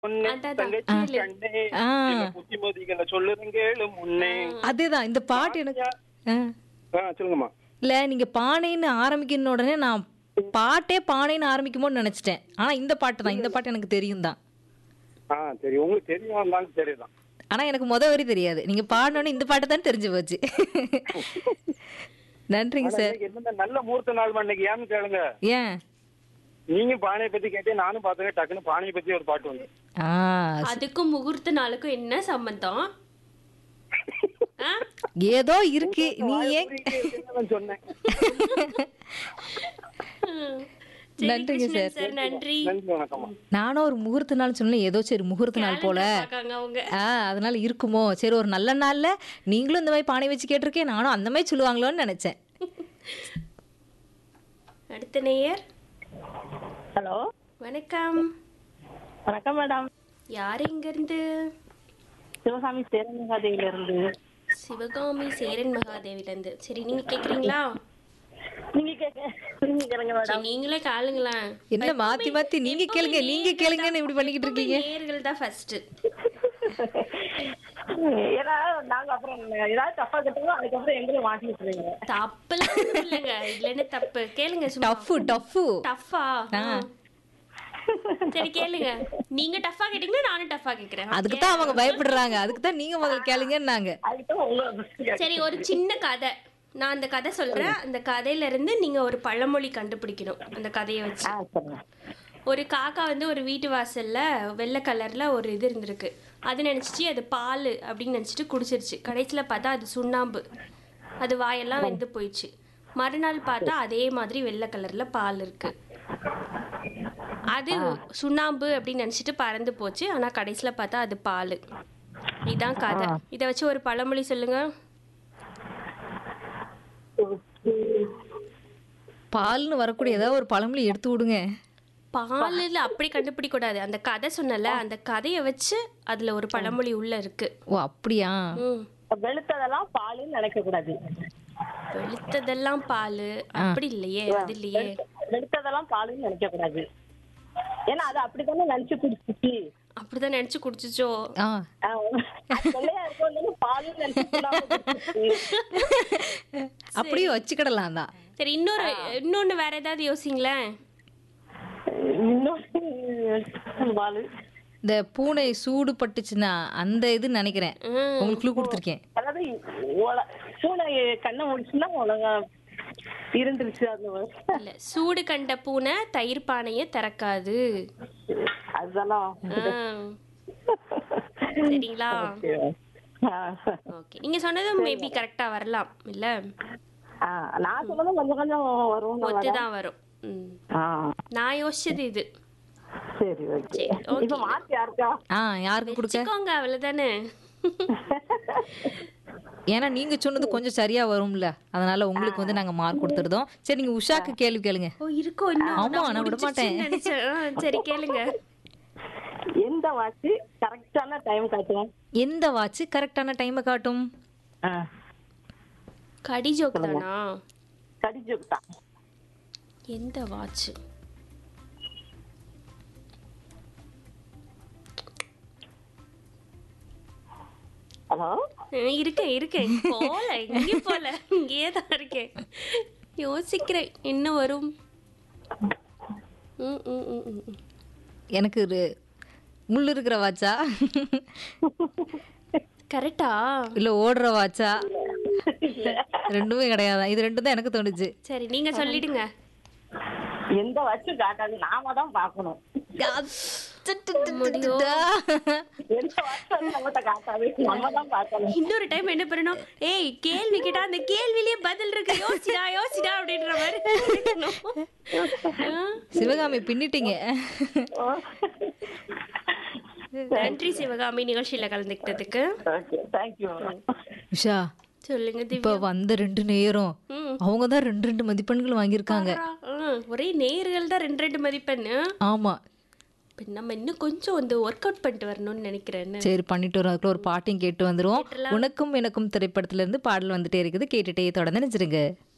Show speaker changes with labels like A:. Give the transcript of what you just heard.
A: பொண்ணு
B: அதான்,
A: தங்கச்சி
B: கேளு.
A: கண்ணே
C: ஆ.
A: சில புத்திமதிகளை சொல்லுறேன் கேளு முன்னே
C: அதேதான் இந்த பாட்டு எனக்கு ஆ.
A: ஆ சொல்லுங்கம்மா
C: இல்ல நீங்க பானைன்னு ஆரம்பிக்கிற உடனே நான் பாட்டே பானைன்னு ஆரம்பிக்குமோன்னு நினைச்சிட்டேன் ஆனா இந்த பாட்டு தான் இந்த பாட்டு எனக்கு தெரியும் தான்
A: ஆ சரி உங்களுக்கு தெரியும் இருந்தாலும் சரிதான்
C: ஆனா எனக்கு முத வரி தெரியாது நீங்க பாடணும்னு இந்த பாட்டு தான் தெரிஞ்சு போச்சு நன்றிங்க
A: ஆனா
C: சார்
A: இன்னைக்கு என்னென்ன நல்ல முகூர்த்த நாள் இன்னைக்கு ஏன்னு கேளுங்க
C: ஏன்
A: நீங்க பானையை பத்தி கேட்டே நானும் பார்த்தேன் டக்குன்னு பானையை பத்தி ஒரு பாட்டு வந்து
C: ஆ
B: அதுக்கும் முகூர்த்த நாளுக்கும் என்ன சம்பந்தம் ஆ?
C: ஏதோ இருக்கு நீ ஏன்
A: சொன்னேன்
B: சரி,
C: நன்றிங்க
B: கிருஷ்ணன் சார் நன்றி
A: நன்றி வணக்கம்மா
C: நானும் ஒரு முகூர்த்த நாள் சொன்னேன் ஏதோ சரி முகூர்த்த நாள் போல
B: calendar பார்க்காங்க அவங்க
C: ஆ அதனால இருக்குமோ சரி ஒரு நல்ல நாள்ல நீங்களும் இந்த மாதிரி பானை வச்சு கேட்டிருக்கேன் நானும் அந்த மாதிரி சொல்லுவாங்களோன்னு நினைச்சேன்
B: அடுத்த நேயர்
D: ஹலோ
B: வணக்கம்
D: வணக்கம் மேடம்
B: யார் இங்க இருந்து
D: சிவகாமி சேரமகாதேவில இருந்து
B: சிவகாமி சேரன் மகாதேவில இருந்து சரி நீங்க கேக்குறீங்களா
D: நீங்க கேட்க நீங்க கேளுங்க மேடம்
B: சரி, நீங்களே காலுங்களேன்
C: என்ன மாத்தி மாத்தி நீங்க கேளுங்க நீங்க கேளுங்கன்னு இப்படி பண்ணிக்கிட்டு இருக்கீங்க
B: நேர்கள் தான் ஃபர்ஸ்ட்
D: ஏன்னா நாங்க அப்புறம் ஏதாவது தப்பா கட்டுவோம் அதுக்கப்புறம் எங்களும் மாட்டி விட்டுருவீங்க
B: தப்புலாம் ஒண்ணும் இல்லைங்க இதுல என்ன தப்பு கேளுங்க சும்மா
C: டஃப்பு டஃப்பு
B: டஃபா சரி கேளுங்க நீங்க டஃபா கேட்டீங்கன்னா நானும் டஃபா கேக்குறேன்
C: அதுக்கு தான் அவங்க பயப்படுறாங்க அதுக்கு தான் நீங்க முதல்ல கேளுங்கன்னாங்க
D: அதுக்கு உங்களை
B: சரி ஒரு சின்ன கதை நான் அந்த கதை சொல்றேன் அந்த கதையில இருந்து நீங்க ஒரு பழமொழி கண்டுபிடிக்கணும் அந்த கதையை வச்சு
D: ஆ சொல்லுங்க
B: ஒரு காக்கா வந்து ஒரு வீட்டு வாசல்ல வெள்ளை கலர்ல ஒரு இது இருந்திருக்கு அது நினைச்சிச்சு அது பால் அப்படின்னு நினைச்சிட்டு குடிச்சிருச்சு கடைசியில பார்த்தா அது சுண்ணாம்பு அது வாயெல்லாம் வெந்து போயிடுச்சு மறுநாள் பார்த்தா அதே மாதிரி வெள்ளை கலர்ல பால் இருக்கு அது சுண்ணாம்பு அப்படின்னு நினைச்சிட்டு பறந்து போச்சு ஆனா கடைசியில பார்த்தா அது பால் இதான் கதை இதை வச்சு ஒரு பழமொழி சொல்லுங்க
C: பால்னு வரக்கூடிய ஏதாவது ஒரு பழமொழி எடுத்து விடுங்க
B: பாலில் அப்படி கண்டுபிடிக்க கூடாது அந்த கதை சொன்னல அந்த கதையை வச்சு அதுல ஒரு பழமொழி உள்ள இருக்கு
C: ஓ அப்படியா
B: ம்
D: வெளுத்ததெல்லாம் பாலுன்னு நினைக்க கூடாது
B: வெளுத்ததெல்லாம் பால் அப்படி இல்லையே அது இல்லையே
D: வெளுத்ததெல்லாம் பாலுன்னு நினைக்க கூடாது ஏன்னா அது அப்படித்தானே நினைச்சு குடிச்சிச்சு
B: அப்படிதான் நினைச்சு குடிச்சிச்சோ
C: ஆ
D: ஆ, அது வெள்ளையா இருக்கும் பாலுன்னு நினைச்சு குடிக்காம குடிச்சிச்சு.
C: அப்படியே வச்சுக்கிடலாம் தான்
B: சரி இன்னொரு இன்னொன்னு வேற ஏதாவது யோசிங்களேன்
D: இன்னொரு பாலு
C: இந்த பூனை சூடு பட்டுச்சுன்னா அந்த இது நினைக்கிறேன்
B: ம்.
C: உங்களுக்கு clue கொடுத்துருக்கேன்
D: அதாவது உல- பூனை கண்ணை முடிச்சுன்னா ஒழுங்கா இருந்துருச்சு அந்த மாதிரி.
B: இல்ல சூடு கண்ட பூனை தயிர் பானைய திறக்காது
D: அதெல்லாம்
B: ஆ. சரிங்களா
D: ஆ.
B: ஓகே நீங்க சொன்னதும் மேபி கரெக்டா வரலாம் இல்ல
D: ஆ, நான் சொன்னதும் கொஞ்சம் கொஞ்சம் வரும்
B: ஒத்துதான் வரும் ம்.
D: ஆ,
B: நான் யோசிச்சது இது
D: சரி ஓகே
B: சரி, okay.
D: இப்ப மாத்தி யாருக்கா
C: ஆ யாருக்கு கொடுக்க
B: வச்சுக்கோங்க அவ்வளவுதானே
C: ஏன்னா நீங்க சொன்னது கொஞ்சம் சரியா வரும்ல அதனால உங்களுக்கு வந்து நாங்க மார்க் கொடுத்துருதோம் சரி நீங்க உஷாக்கு கேள்வி கேளுங்க
B: ஓ இருக்கோ இன்னும்
C: ஆமா, நான் விட மாட்டேன்.
B: முடிஞ்சிருச்சுன்னு நினைச்சேன். ஆ, சரி கேளுங்க
D: எந்த வாட்ச் கரெக்டான டைம் காட்டுவேன்
C: எந்த வாட்ச் கரெக்டான டைமை காட்டும்
B: கடி ஜோக் தானா
D: கடிஜுக்கு தான்
B: எந்த வாட்ச்
D: ஹலோ
B: இருக்கேன் இருக்கேன் போல எங்கேயும் போல இங்கேயே தான் இருக்கேன் யோசிக்கிறேன் என்ன வரும் ம், ம், ம், ம், ம்.
C: எனக்கு ஒரு முள் இருக்கிற வாட்சா
B: கரெக்டா
C: இல்ல ஓடுற வாட்சா ரெண்டுமே கிடையாதான் இது ரெண்டும் தான் எனக்கு தோணுச்சு
B: சரி நீங்க சொல்லிடுங்க
D: எந்த வாட்சும் காட்டாது நாம தான் பார்க்கணும் எந்த வாட்சும் நம்மகிட்ட காட்டாது நம்ம தான் பார்க்கணும்
B: இன்னொரு டைம் என்ன பண்ணணும் ஏய் கேள்வி கேட்டா அந்த கேள்வியிலேயே பதில் இருக்கு யோசிடா யோசிடா அப்படின்ற மாதிரி இருக்கணும். ஆ,
C: சிவகாமி பின்னிட்டீங்க
B: நன்றி சிவகாமி நிகழ்ச்சியில கலந்துக்கிட்டதுக்கு
D: ஓகே தேங்க்யூ
C: உஷா
B: சொல்லுங்க
C: இப்ப
B: திவ்யா
C: வந்த ரெண்டு நேரம்
B: ம்.
C: அவங்க தான் ரெண்டு ரெண்டு மதிப்பெண்கள் வாங்கியிருக்காங்க
B: ஆ, ஒரே நேர்கள் தான் ரெண்டு ரெண்டு மதிப்பெண்ணு
C: ஆமா
B: இப்ப நம்ம இன்னும் கொஞ்சம் வந்து ஒர்க் அவுட் பண்ணிட்டு வரணும்னு நினைக்கிறேன்னு
C: சரி பண்ணிட்டு வரோம் அதுக்குள்ள ஒரு பாட்டையும் கேட்டு வந்துருவோம் உனக்கும் எனக்கும் திரைப்படத்துல இருந்து பாடல் வந்துட்டே இருக்குது கேட்டுட்டே தொடர்ந்து நினைச்சிருங்க